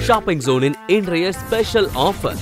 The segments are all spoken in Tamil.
ஷாப்பிங் ஜோனின் இன்றைய ஸ்பெஷல் ஆஃபர்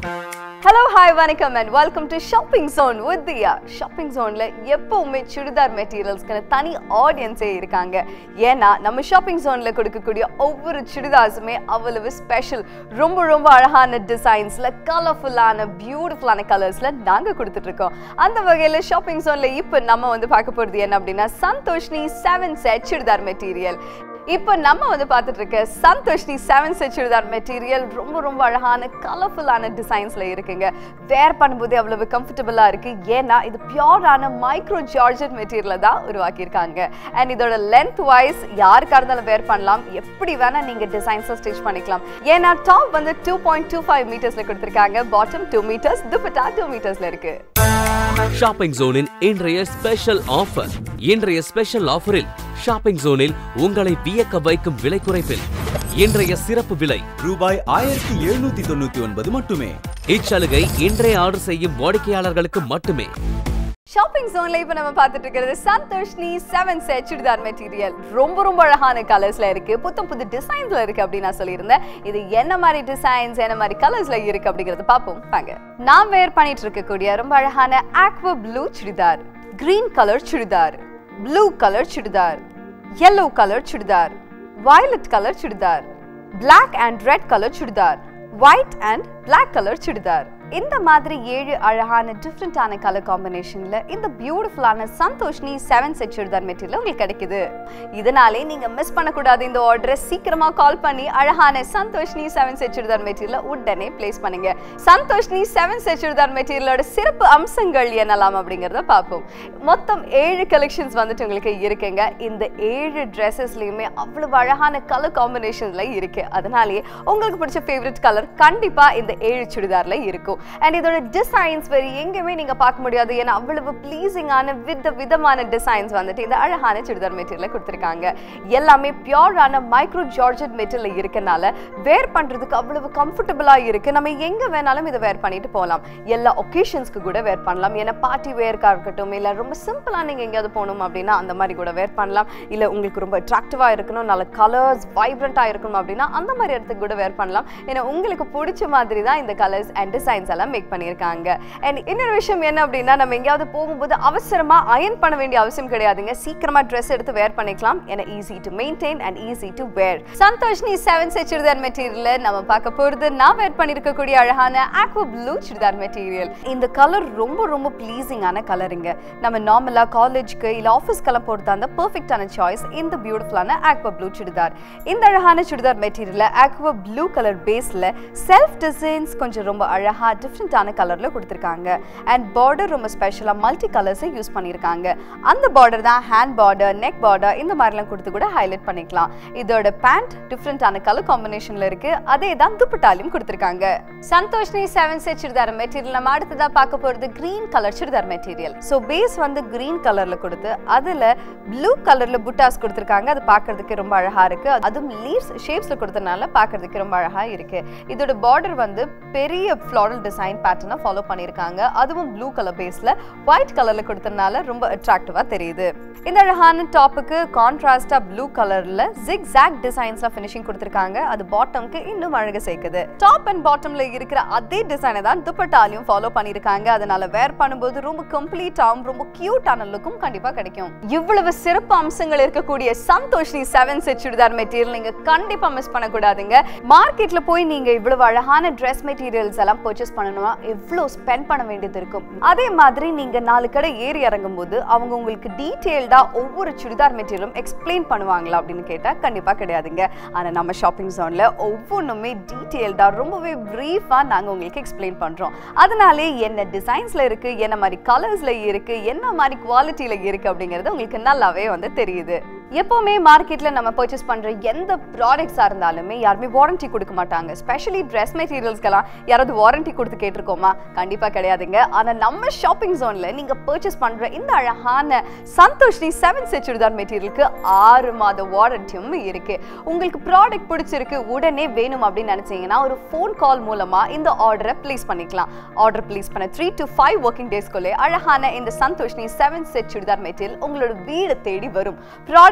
ஹலோ ஹாய் வணக்கம் and welcome to shopping zone with Diya shopping ஜோனில் எப்பவுமே சுடிதார் மெட்டீரியல்ஸ்க்கு தனி ஆடியன்ஸே இருக்காங்க ஏன்னா நம்ம ஷாப்பிங் ஜோனில் கொடுக்கக்கூடிய ஒவ்வொரு சுடிதார்ஸுமே அவ்வளவு ஸ்பெஷல் ரொம்ப ரொம்ப அழகான டிசைன்ஸில் கலர்ஃபுல்லான பியூட்டிஃபுல்லான கலர்ஸில் நாங்கள் கொடுத்துட்ருக்கோம் அந்த வகையில் ஷாப்பிங் ஜோனில் இப்போ நம்ம வந்து பார்க்க போகிறது என்ன அப்படின்னா Santhoshini seven set churidar material இப்போ நம்ம வந்து பார்த்துட்டு இருக்க Santhoshini seven set churidar material ரொம்ப ரொம்ப அழகான கலர்ஃபுல்லான டிசைன்ஸ்ல இருக்குங்க வேர் பண்ணும்போது அவ்வளவு கம்ஃபர்டபுளாக இருக்கு ஏன்னா இது பியூரான மைக்ரோ ஜார்ஜட் மெட்டீரியலை தான் உருவாக்கியிருக்காங்க அண்ட் இதோட லென்த் வைஸ் யாருக்கா இருந்தாலும் வேர் பண்ணலாம் எப்படி வேணா நீங்க டிசைன்ஸை ஸ்டிச் பண்ணிக்கலாம் ஏன்னா டாப் வந்து டூ பாயிண்ட் டூ ஃபைவ் மீட்டர்ஸ்ல கொடுத்துருக்காங்க bottom two metres dupatta two மீட்டர்ஸ்ல இருக்கு ஷாப்பிங் ஜோனின் இன்றைய ஸ்பெஷல் ஆஃபர் இன்றைய ஸ்பெஷல் ஆஃபரில் ஷாப்பிங் ஜோனில் உங்களை வியக்க வைக்கும் விலை குறைப்பில் இன்றைய சிறப்பு விலை ரூபாய் ஆயிரத்தி எழுநூத்தி தொண்ணூத்தி ஒன்பது மட்டுமே இச்சலுகை இன்றைய ஆர்டர் செய்யும் வாடிக்கையாளர்களுக்கு மட்டுமே ஷாப்பிங் ஜோன்ல இப்போ நம்ம பார்த்துட்டு இருக்கிறது Santhoshini seven set churidar material ரொம்ப ரொம்ப அழகான கலர்ஸ்ல இருக்கு புத்தம் புது டிசைன்ஸ்ல இருக்கு அப்படின்னு நான் சொல்லியிருந்தேன் இது என்ன மாதிரி டிசைன்ஸ் என்ன மாதிரி கலர்ஸ்ல இருக்கு அப்படிங்கறத பார்ப்போம் வாங்க நான் வேர் பண்ணிட்டு இருக்கக்கூடிய ரொம்ப அழகான aqua blue churidar green colour churidar blue colour churidar yellow colour churidar violet colour churidar black and red colour churidar white and black colour churidar இந்த மாதிரி ஏழு அழகான டிஃப்ரெண்டான கலர் காம்பினேஷன்ல இந்த பியூட்டிஃபுல்லான Santhoshini seven set churidar material உங்களுக்கு கிடைக்குது இதனாலே நீங்க மிஸ் பண்ணக்கூடாது இந்த ஆர்டரை சீக்கிரமா கால் பண்ணி அழகான சந்தோஷ்னி செவன் செட் சுடிதார் மெட்டீரியல் உடனே பிளேஸ் பண்ணுங்க சந்தோஷ்னி செவன் செட் சுடிதார் மெட்டீரியலோட சிறப்பு அம்சங்கள் என்னலாம் அப்படிங்கறத பார்ப்போம் மொத்தம் ஏழு கலெக்ஷன்ஸ் வந்துட்டு உங்களுக்கு இருக்குங்க இந்த ஏழு ட்ரெஸ்ஸஸ்லயுமே அவ்வளவு அழகான கலர் காம்பினேஷன்ல இருக்கு அதனாலேயே உங்களுக்கு பிடிச்ச ஃபேவரட் கலர் கண்டிப்பா இந்த ஏழு சுடிதார்ல இருக்கும் அண்ட் இதோட டிசைன்ஸ் வேறு எங்கேயுமே நீங்க பார்க்க முடியாது ஏன்னா அவ்வளவு ப்ளீசிங்கான வித விதமான டிசைன்ஸ் வந்துட்டு இந்த அழகான சுடிதார் மெட்டீரியல் கொடுத்துருக்காங்க எல்லாமே பியூரான மைக்ரோ ஜார்ஜட் மெட்டீரியல் இருக்கனால வேர் பண்றதுக்கு அவ்வளவு கம்ஃபர்டபுளா இருக்கு நம்ம எங்க வேணாலும் இதை வேர் பண்ணிட்டு போகலாம் எல்லா ஒகேஷன்ஸ்க்கு கூட வேர் பண்ணலாம் ஏன்னா பார்ட்டி வேர்க்கா இருக்கட்டும் இல்ல ரொம்ப சிம்பிளா நீங்க எங்கேயாவது போகணும் அப்படின்னா அந்த மாதிரி கூட வேர் பண்ணலாம் இல்ல உங்களுக்கு ரொம்ப அட்ராக்டிவா இருக்கணும் நல்ல கலர்ஸ் வைப்ரண்டா இருக்கணும் அப்படின்னா அந்த மாதிரி இடத்துக்கு கூட வேர் பண்ணலாம் ஏன்னா உங்களுக்கு பிடிச்ச மாதிரி தான் இந்த கலர்ஸ் அண்ட் டிசைன்ஸ் எல்லாம் மேக் பண்ணியிருக்காங்க அண்ட் இன்னொரு விஷயம் என்ன அப்படின்னா நம்ம எங்கேயாவது போகும்போது அவசரமா அயன் பண்ண வேண்டிய அவசியம் கிடையாதுங்க சீக்கிரமா ட்ரெஸ் எடுத்து வேர் பண்ணிக்கலாம் ஏன்னா easy to maintain and easy to wear Santhoshini seven set churidar material நம்ம பார்க்க போறது நான் வேர் பண்ணியிருக்கக்கூடிய அழகான ஆக்வா ப்ளூ சுடிதார் மெட்டீரியல் இந்த கலர் ரொம்ப ரொம்ப ப்ளீசிங்கான கலருங்க நம்ம நார்மலா காலேஜ்க்கு இல்ல ஆஃபீஸ்க்கெல்லாம் போடுறதா அந்த பெர்ஃபெக்டான சாய்ஸ் இந்த பியூட்டிஃபுல்லான ஆக்வா ப்ளூ சுடிதார் இந்த அழகான churidar material aqua blue colour பேஸ்ல செல்ஃப் டிசைன்ஸ் கொஞ்சம் ரொம்ப அழகா டிஃப்ரெண்டான கலர்ல கொடுத்துருக்காங்க அண்ட் பார்டர் ரொம்ப ஸ்பெஷலாக மல்டி கலர்ஸை யூஸ் பண்ணியிருக்காங்க அந்த பார்டர் தான் ஹேண்ட் பார்டர் நெக் பார்டர் இந்த மாதிரிலாம் கொடுத்து கூட ஹைலைட் பண்ணிக்கலாம் இதோட பேண்ட் டிஃப்ரெண்டான கலர் காம்பினேஷன்ல இருக்கு அதே தான் துப்பட்டாலையும் கொடுத்துருக்காங்க Santhoshini seven set churidar material நம்ம அடுத்ததா பார்க்க போறது green colour churidar material so base வந்து கிரீன் கலர்ல கொடுத்து அதுல ப்ளூ கலர்ல புட்டாஸ் கொடுத்துருக்காங்க அது பார்க்கிறதுக்கு ரொம்ப அழகா இருக்கு அதுவும் லீவ்ஸ் ஷேப்ஸ்ல கொடுத்தனால பார்க்கிறதுக்கு ரொம்ப அழகா இருக்கு இதோட பார்டர் வந்து பெரிய ஃப்ளாரல் டிசைன் பேட்டர்னை ஃபாலோ பண்ணியிருக்காங்க அதுவும் ப்ளூ கலர் பேஸ்ல ஒயிட் கலர்ல கொடுத்தனால ரொம்ப அட்ராக்டிவா தெரியுது இந்த அழகான டாப்புக்கு கான்ட்ராஸ்டா ப்ளூ கலர்ல ஜிக் ஜாக் டிசைன்ஸ்ல ஃபினிஷிங் கொடுத்துருக்காங்க அது பாட்டம்க்கு இன்னும் அழகு சேர்க்குது டாப் அண்ட் பாட்டம்ல இருக்கிற அதே டிசைனை தான் துப்பட்டாலையும் ஃபாலோ பண்ணியிருக்காங்க அதனால வேர் பண்ணும்போது ரொம்ப கம்ப்ளீட்டாகவும் ரொம்ப கியூட்டான லுக்கும் கண்டிப்பா கிடைக்கும் இவ்வளவு சிறப்பு அம்சங்கள் இருக்கக்கூடிய Santhoshini seven set churidar material நீங்க கண்டிப்பா மிஸ் பண்ணக்கூடாதுங்க மார்க்கெட்ல போய் நீங்க இவ்வளவு அழகான ட்ரெஸ் மெட்டீரியல்ஸ் எல்லாம் பர்ச்சேஸ் பண்ணணும்னா எவ்வளோ ஸ்பெண்ட் பண்ண வேண்டியது இருக்கும் அதே மாதிரி நீங்க நாலு கடை ஏறி இறங்கும் போது அவங்க உங்களுக்கு டீட்டெயில்டா ஒவ்வொரு சுடிதார் மெட்டீரியலும் எக்ஸ்பிளைன் பண்ணுவாங்களா அப்படின்னு கேட்டா கண்டிப்பா கிடையாதுங்க ஆனா நம்ம ஷாப்பிங் ஜோன்ல ஒவ்வொன்றுமே டீட்டெயில்டா ரொம்பவே பிரீஃபா நாங்க உங்களுக்கு எக்ஸ்பிளைன் பண்றோம் அதனாலே என்ன டிசைன்ஸ்ல இருக்கு என்ன மாதிரி கலர்ஸ்ல இருக்கு என்ன மாதிரி குவாலிட்டியில இருக்கு அப்படிங்கிறது உங்களுக்கு நல்லாவே வந்து தெரியுது எப்பவுமே மார்க்கெட்ல நம்ம பர்ச்சேஸ் பண்ற எந்த ப்ராடக்ட்ஸா இருந்தாலுமே யாருமே வாரண்டி கொடுக்க மாட்டாங்க ஸ்பெஷலி ட்ரெஸ் மெட்டீரியல்ஸ்க்கெல்லாம் யாராவது வாரண்டி கொடுத்து கேட்டிருக்கோமா கண்டிப்பா கிடையாதுங்க ஆனா நம்ம ஷாப்பிங் ஜோன்ல நீங்க பர்ச்சேஸ் பண்ற இந்த அழகான சந்தோஷ்னி செவன் செட் சுடிதார் மெட்டீரியலுக்கு ஆறு மாத வாரண்டியும் இருக்கு உங்களுக்கு ப்ராடக்ட் பிடிச்சிருக்கு உடனே வேணும் அப்படின்னு நினைச்சீங்கன்னா ஒரு ஃபோன் கால் மூலமா இந்த ஆர்டரை ப்ளேஸ் பண்ணிக்கலாம் ஆர்டர் ப்ளேஸ் பண்ண த்ரீ டு ஃபைவ் ஒர்க்கிங் டேஸ்க்குள்ளே அழகான இந்த Santhoshini seven set churidar material உங்களோட வீடு தேடி வரும் ப்ராடக்ட்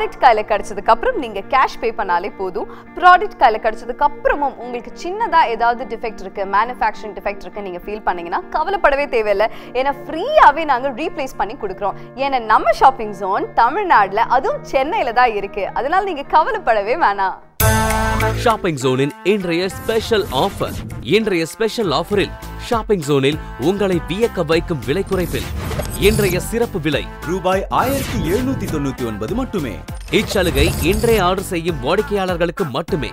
ப்ராடக்ட் கையில கிடைச்சதுக்கு அப்புறம் நீங்க கேஷ் பே பண்ணாலே போதும் ப்ராடக்ட் கையில கிடைச்சதுக்கு அப்புறமும் உங்களுக்கு சின்னதா ஏதாவது டிஃபெக்ட் இருக்கு மேனுஃபேக்சரிங் டிஃபெக்ட் இருக்கு நீங்க ஃபீல் பண்ணீங்கன்னா கவலைப்படவே தேவையில்லை ஏன்னா ஃப்ரீயாவே நாங்க ரீப்ளேஸ் பண்ணி கொடுக்குறோம் ஏன்னா நம்ம ஷாப்பிங் ஜோன் தமிழ்நாடுல அதுவும் சென்னையில தான் இருக்கு அதனால நீங்க கவலைப்படவே வேணாம் ஷாப்பிங் ஜோனின் இன்றைய ஸ்பெஷல் ஆஃபர் இன்றைய ஸ்பெஷல் ஆஃபரில் ஷாப்பிங் ஜோனில் உங்களை வியக்க வைக்கும் விலை குறைப்பில் இன்றைய சிறப்பு விலை ரூபாய் ஆயிரத்தி எழுநூத்தி தொண்ணூத்தி ஒன்பது மட்டுமே இச்சலுகை இன்றைய ஆர்டர் செய்யும் வாடிக்கையாளர்களுக்கு மட்டுமே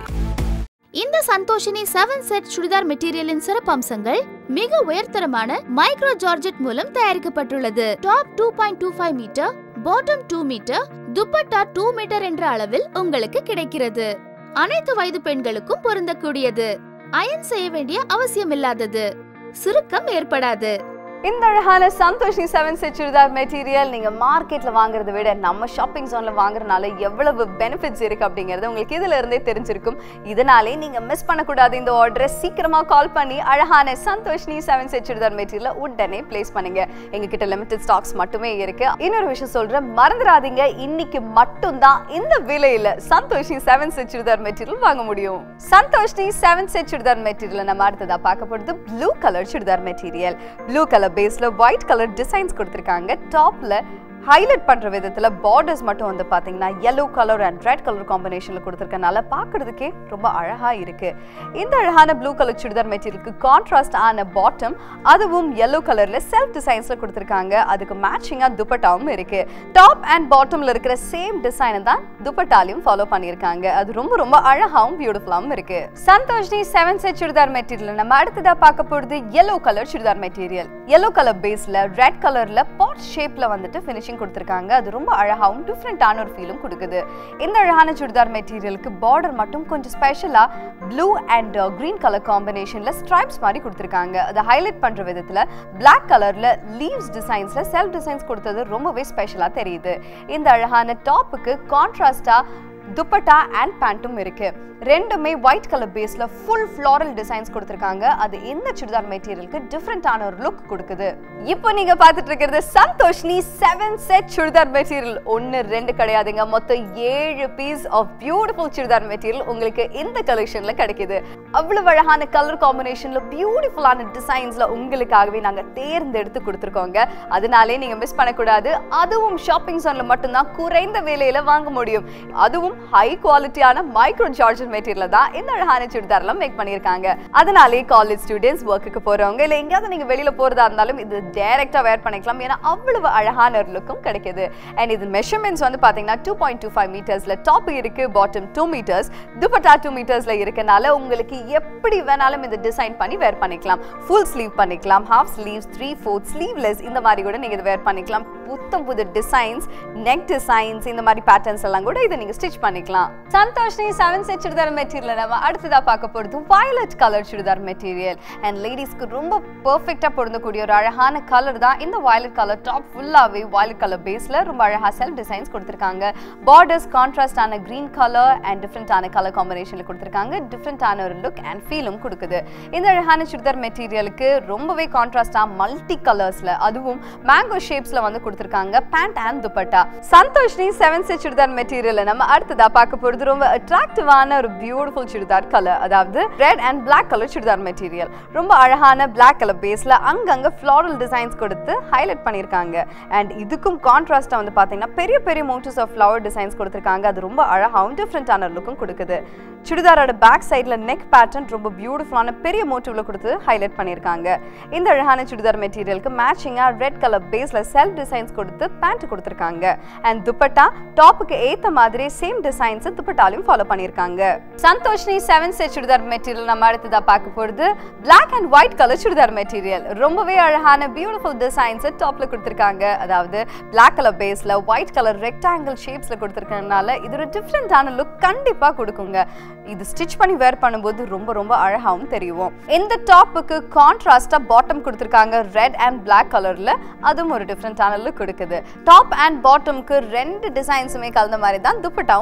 இந்த சந்தோஷினி செவன் செட் சுடிதார் மெட்டீரியலின் சிறப்பம்சங்கள் மிக உயர்தரமான மைக்ரோ ஜார்ஜெட் மூலம் தயாரிக்கப்பட்டுள்ளது top two point two five metre bottom two metre dupatta two metre என்ற அளவில் உங்களுக்கு கிடைக்கிறது அனைத்து வயது பெண்களுக்கும் பொருந்தக்கூடியது அயன் செய்ய வேண்டிய அவசியமில்லாதது சுருக்கம் ஏற்படாது இந்த அழகான Santhoshi seven set churidar material நீங்க மார்க்கெட்ல வாங்குறதை விட நம்ம ஷாப்பிங் ஜோன்ல வாங்குறதுனால எவ்வளவு பெனிஃபிட்ஸ் இருக்கு அப்படிங்கறது உங்களுக்கு இதுல இருந்தே தெரிஞ்சிருக்கும் இதனாலே நீங்க மிஸ் பண்ணக்கூடாது இந்த ஆர்டரை சீக்கிரமா கால் பண்ணி அழகான Santhoshini seven set churidar material உடனே பிளேஸ் பண்ணுங்க எங்க கிட்ட லிமிடெட் ஸ்டாக்ஸ் மட்டுமே இருக்கு இன்னொரு விஷயம் சொல்றேன் மறந்துடாதீங்க இன்னைக்கு மட்டும்தான் இந்த விலையில Santhoshi seven set churidar material வாங்க முடியும் Santhoshini seven set churidar material நம்ம அடுத்ததா பார்க்க போறது blue colour churidar material blue colour பேஸ்ல ஒயிட் கலர் டிசைன்ஸ் கொடுத்துருக்காங்க டாப்ல ஹைலைட் பண்ற விதத்துல பார்டர்ஸ் மட்டும் வந்து பாத்தீங்கன்னா yellow colour and red colour காம்பினேஷன்ல கொடுத்துருக்கனால பார்க்கிறதுக்கே ரொம்ப அழகா இருக்கு இந்த அழகான ப்ளூ கலர் சுடிதார் மெட்டீரியலுக்கு கான்ட்ராஸ்ட் ஆன பாட்டம் அதுவும் yellow கலர்ல செல்ஃப் டிசைன்ஸ்ல கொடுத்துருக்காங்க அதுக்கு மேட்சிங்கா துப்பட்டாவும் இருக்கு டாப் அண்ட் பாட்டம்ல இருக்கிற சேம் டிசைனை தான் துப்பட்டாலையும் ஃபாலோ பண்ணியிருக்காங்க அது ரொம்ப ரொம்ப அழகாவும் பியூட்டிஃபுல்லாவும் இருக்கு Santhoshini seven set churidar material நம்ம அடுத்ததா பார்க்க போறது yellow colour churidar material yellow colour பேஸ்ல ரெட் கலர்ல பாட் ஷேப்ல வந்துட்டு ஃபினிஷிங் கொடுத்துருக்காங்க அது ரொம்ப அழகாவும் டிஃப்ரெண்டான ஒரு ஃபீலும் கொடுக்குது இந்த அழகான சுடிதார் மெட்டீரியலுக்கு பார்டர் மட்டும் கொஞ்சம் ஸ்பெஷலா ப்ளூ அண்ட் கிரீன் கலர் காம்பினேஷன்ல ஸ்ட்ரைப்ஸ் மாதிரி கொடுத்துருக்காங்க அதை ஹைலைட் பண்ற விதத்துல Black கலர்ல லீவ்ஸ் டிசைன்ஸ்ல செல்ஃப் டிசைன்ஸ் கொடுத்தது ரொம்பவே ஸ்பெஷலா தெரியுது இந்த அழகான டாப்புக்கு கான்ட்ராஸ்டா துப்பட்டா அண்ட் பேண்ட்டும் இருக்கு ரெண்டுமே ஒயிட் கலர் பேஸ்ல ஃபுல் ஃப்ளாரல் டிசைன்ஸ் கொடுத்துருக்காங்க அது இந்த சுடிதார் மெட்டீரியலுக்கு டிஃப்ரெண்டான ஒரு லுக் கொடுக்குது இப்போ நீங்க பார்த்துட்டு இருக்கிறது Santhoshini seven set churidar material ஒன்னு ரெண்டு கிடையாதுங்க மொத்தம் ஏழு piece of beautiful churidar material உங்களுக்கு இந்த கலெக்ஷன்ல கிடைக்குது அவ்வளவு அழகான கலர் காம்பினேஷன்ல பியூட்டிஃபுல்லான டிசைன்ஸ்ல உங்களுக்காகவே நாங்க தேர்ந்தெடுத்து கொடுத்துருக்கோங்க அதனாலே நீங்க மிஸ் பண்ணக்கூடாது அதுவும் ஷாப்பிங் ஜோன்ல மட்டும்தான் குறைந்த விலையில வாங்க முடியும் அதுவும் ஹை குவாலிட்டியான மைக்ரோ ஜார்ஜன் மெட்டீரியல் தான் இந்த அழகான சுடிதார்லாம் மேக் பண்ணியிருக்காங்க அதனாலே காலேஜ் ஸ்டூடெண்ட்ஸ் ஒர்க்குக்கு போறவங்க இல்ல எங்கேயாவது நீங்க வெளியில போறதா இருந்தாலும் இது டைரக்டா வேர் பண்ணிக்கலாம் ஏன்னா அவ்வளவு அழகான ஒரு லுக்கும் கிடைக்குது அண்ட் இது மெஷர்மெண்ட்ஸ் வந்து பாத்தீங்கன்னா டூ பாயிண்ட் டூ ஃபைவ் மீட்டர்ஸ்ல டாப் இருக்கு bottom two metres dupatta two மீட்டர்ஸ்ல இருக்கனால உங்களுக்கு எப்படி வேணாலும் இந்த டிசைன் பண்ணி வேர் பண்ணிக்கலாம் ஃபுல் ஸ்லீவ் பண்ணிக்கலாம் half sleeves three fourth sleeveless இந்த மாதிரி கூட நீங்க இதை வேர் பண்ணிக்கலாம் புத்தம் புது டிசைன்ஸ் நெக் டிசைன்ஸ் இந்த மாதிரி பேட்டர்ன்ஸ் எல்லாம் கூட இதை நீங்க ஸ்டிச் பண்ணிக்கலாம் Santhoshini seven set churidar material நம்ம அடுத்ததா பார்க்க போறது violet colour churidar material and லேடிஸ்க்கு ரொம்ப பெர்ஃபெக்ட்டா பொருந்தக்கூடிய ஒரு அழகான கலர் தான் இந்த வயலட் கலர் டாப் ஃபுல்லாவே வயலட் கலர் பேஸ்ல ரொம்ப அழகா செல்ஃப் டிசைன்ஸ் கொடுத்துருக்காங்க பார்டர்ஸ் கான்ட்ராஸ்ட் ஆன கிரீன் கலர் அண்ட் டிஃப்ரெண்டான கலர் காம்பினேஷன்ல கொடுத்துருக்காங்க டிஃப்ரெண்டான ஒரு லுக் அண்ட் ஃபீலும் கொடுக்குது இந்த அழகான சுடிதார் மெட்டீரியலுக்கு ரொம்பவே கான்ட்ராஸ்டா மல்டி கலர்ஸ்ல அதுவும் மேங்கோ ஷேப்ஸ்ல வந்து கொடுத்துருக்காங்க pant and dupatta Santoshni seven set churidar material நம்ம அடுத்ததா பார்க்க போறது ரொம்ப அட்ராக்டிவான ஒரு பியூட்டிஃபுல் சுடிதார் கலர் அதாவது red and Black colour churidar material ரொம்ப அழகான Black கலர் பேஸ்ல அங்கங்க ஃப்ளாரல் டிசைன்ஸ் கொடுத்து ஹைலைட் பண்ணியிருக்காங்க அண்ட் இதுக்கும் கான்ட்ராஸ்டா வந்து பாத்தீங்கன்னா பெரிய பெரிய மோட்டிவ்ஸ் ஆஃப் ஃப்ளவர் டிசைன்ஸ் கொடுத்துருக்காங்க அது ரொம்ப அழகாகவும் டிஃப்ரெண்டான லுக்கும் கொடுக்குது சுடிதாரோட பேக் சைடில் நெக் பேட்டர்ன் ரொம்ப பியூட்டிஃபுல்லான பெரிய மோட்டிவ்ல கொடுத்து ஹைலைட் பண்ணியிருக்காங்க இந்த அழகான சுடிதார் மெட்டீரியலுக்கு மேட்சிங்காக ரெட் கலர் பேஸில் செல்ஃப் டிசைன்ஸ் கொடுத்து பேண்ட் கொடுத்துருக்காங்க அண்ட் துப்பட்டா டாப்புக்கு ஏற்ற மாதிரி சேம் டிசைன்ஸ் துப்பட்டாலையும் ஃபாலோ பண்ணியிருக்காங்க Santoshni seven set churidar material நம்ம அடுத்ததாக பார்க்க போகிறது Black and white colour churidar material ரொம்பவே அழகான பியூட்டிஃபுல் டிசைன்ஸ் டாப்ல கொடுத்துருக்காங்க அதாவது Black கலர் பேஸ்ல ஒயிட் கலர் ரெக்டாங்கிள் ஷேப்ஸ்ல கொடுத்துருக்கறதுனால இது ஒரு டிஃப்ரெண்டான லுக் கண்டிப்பா கொடுக்குங்க இது ஸ்டிச் பண்ணி வேர் பண்ணும்போது ரொம்ப ரொம்ப அழகாவும் தெரியும் இந்த டாப்புக்கு கான்ட்ராஸ்டா பாட்டம் கொடுத்துருக்காங்க ரெட் அண்ட் Black கலர்ல அதுவும் ஒரு டிஃப்ரெண்டான லுக் கொடுக்குது டாப் அண்ட் பாட்டம்க்கு ரெண்டு டிசைன்ஸுமே கலந்த மாதிரி தான் துப்பட்டாவும்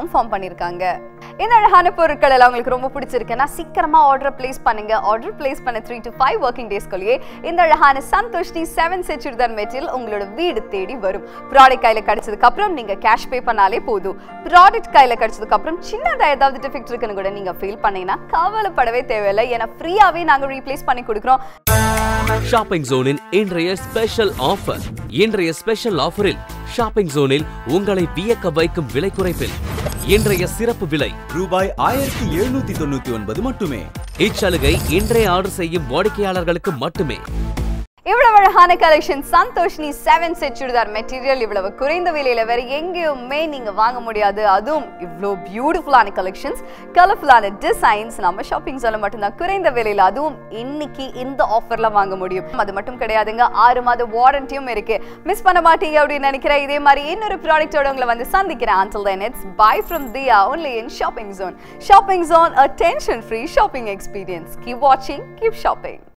கன்ஃபார்ம் பண்ணியிருக்காங்க இந்த அழகான பொருட்கள் எல்லாம் உங்களுக்கு ரொம்ப பிடிச்சிருக்குன்னா சீக்கிரமா ஆர்டர் பிளேஸ் பண்ணுங்க ஆர்டர் பிளேஸ் பண்ண த்ரீ டு ஃபைவ் ஒர்க்கிங் டேஸ்க்குள்ளேயே இந்த அழகான சந்தோஷ்னி செவன் செட் சுடிதார் மெட்டீரியல் உங்களோட வீடு தேடி வரும் ப்ராடக்ட் கையில கிடைச்சதுக்கு அப்புறம் நீங்க கேஷ் பே பண்ணாலே போதும் ப்ராடக்ட் கையில கிடைச்சதுக்கு அப்புறம் சின்னதா ஏதாவது டிஃபெக்ட் இருக்குன்னு கூட நீங்க ஃபீல் பண்ணீங்கன்னா கவலைப்படவே தேவையில்லை ஏன்னா ஃப்ரீயாவே நாங்க ரீப்ளேஸ் பண்ணி கொடுக்குறோம் ஷாப்பிங் ஜோனின் இன்றைய ஸ்பெஷல் ஆஃபர் இன்றைய ஸ்பெஷல் ஆஃபரில் ஷாப்பிங் ஜோனில் உங்களை வியக்க வைக்கும் விலை குறைப்பில் இன்றைய சிறப்பு விலை ரூபாய் ஆயிரத்தி எழுநூத்தி தொண்ணூத்தி ஒன்பது மட்டுமே இச்சலுகை இன்றைய ஆர்டர் செய்யும் வாடிக்கையாளர்களுக்கு மட்டுமே இவ்வளவு அழகான collection Santoshni seven set churidar material இவ்வளவு குறைந்த விலையில வேற எங்கேயுமே நீங்க வாங்க முடியாது அதுவும் இவ்வளோ பியூட்டிஃபுல்லான கலெக்ஷன்ஸ் கலர்ஃபுல்லான டிசைன்ஸ் நம்ம ஷாப்பிங் சொல்ல மட்டும்தான் குறைந்த விலையில அதுவும் இன்னைக்கு இந்த ஆஃபர்ல வாங்க முடியும் அது மட்டும் கிடையாதுங்க ஆறு மாத வாரண்டியும் இருக்கு மிஸ் பண்ண மாட்டீங்க அப்படின்னு நினைக்கிறேன் இதே மாதிரி இன்னொரு ப்ராடக்டோட உங்களை வந்து சந்திக்கிறேன் until then it's bye from Dia only in shopping zone shopping zone a tension free shopping experience keep watching keep shopping